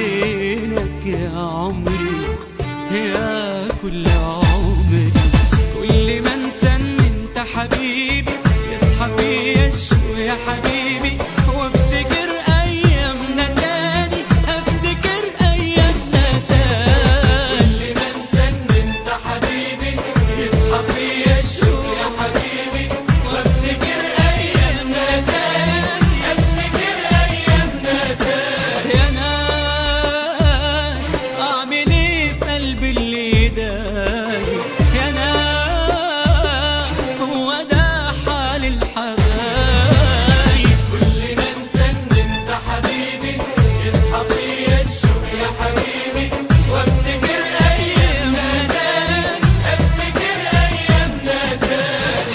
فينك يا عمري يا كل عمري كل ما انسى ان انت حبيبي يصحى فيا الشوق يا حبيبي وافتكر ايامنا تاني افتكر ايامنا تاني كل ما انسى ان انت حبيبي يصحى فيا الشوق يا حبيبي وافتكر ايامنا تاني افتكر ايامنا تاني يا ناس اعمل ايه في قلبي اللي دايق يا ناس هو ده حال الحبايب كل ما انسى ان انت حبيبي يصحى فيا الشوق يا حبيبي وافتكر ايامنا تاني افتكر ايامنا تاني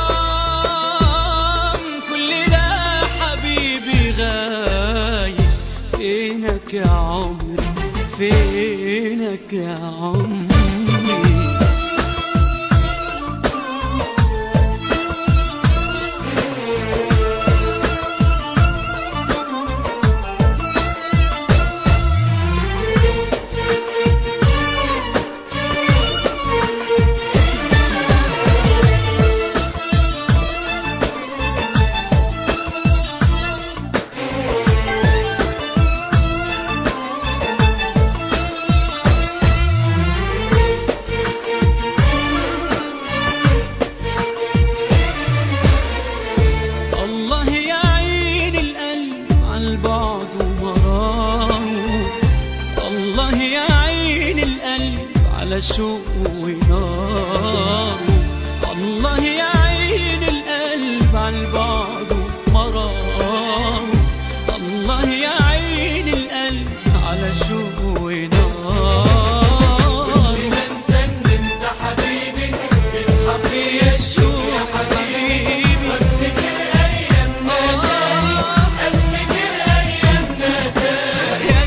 حرام كل ده حبيبي غايب فينك يا عمري فينك يا عمري الله يعين القلب على البعد ومراره الله يعين القلب على شوق وناره الله يعين القلب على البعد ومراره الله يعين القلب على شوق وناره كل ما انسى ان انت حبيبي يصحى فيا الشوق يا حبيبي وافتكر ايامنا تاني افتكر ايامنا تاني يا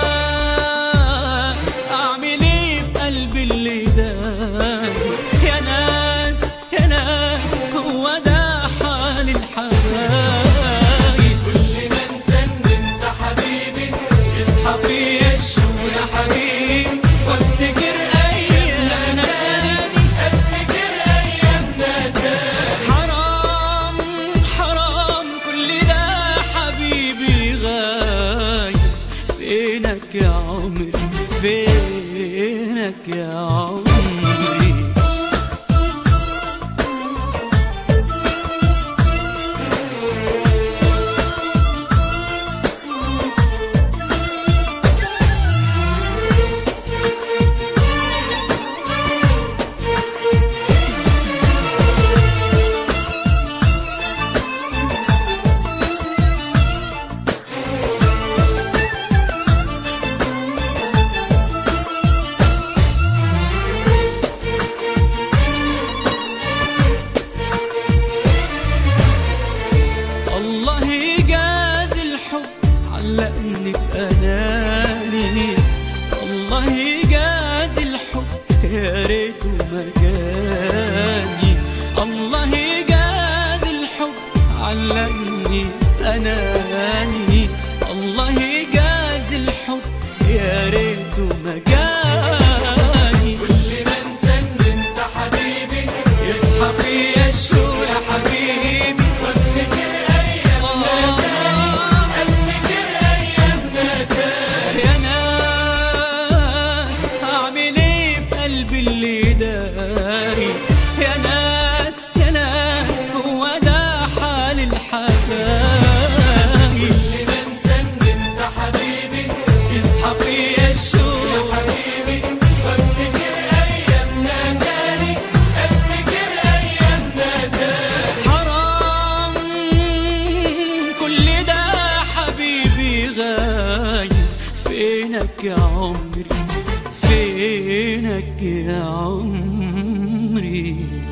ناس اعمل ايه في قلبي اللي دايق يا ناس يا ناس هو ده حال الحبايب كل ما انسى ان انت حبيبي يصحى فيا الشوق يا حبيبي وافتكر ايامنا تاني افتكر ايامنا تاني حرام حرام كل ده حبيبي غايب فينك يا عمري فينك يا عمري الله يجازي الحب علقني بأناني الله يجازي الحب يا ريته ما جاني الله يجازي الحب علقني أناني الله يجازي الحب يا ريته ما جاني كل ما انسى ان انت حبيبي يصحى فيا الشوق يا حبيبي وافتكر ايامنا تاني افتكر ايامنا تاني يا ناس اعمل ايه في قلبي اللي داري يا ناس يا ناس هو ده حال الحبايب كل ما انسى ان انت حبيبي يصحى فيا الشوق يا حبيبي وافتكر ايامنا تاني افتكر ايامنا تاني حرام كل ده حبيبي غايب فينك يا عمري فينك يا عمري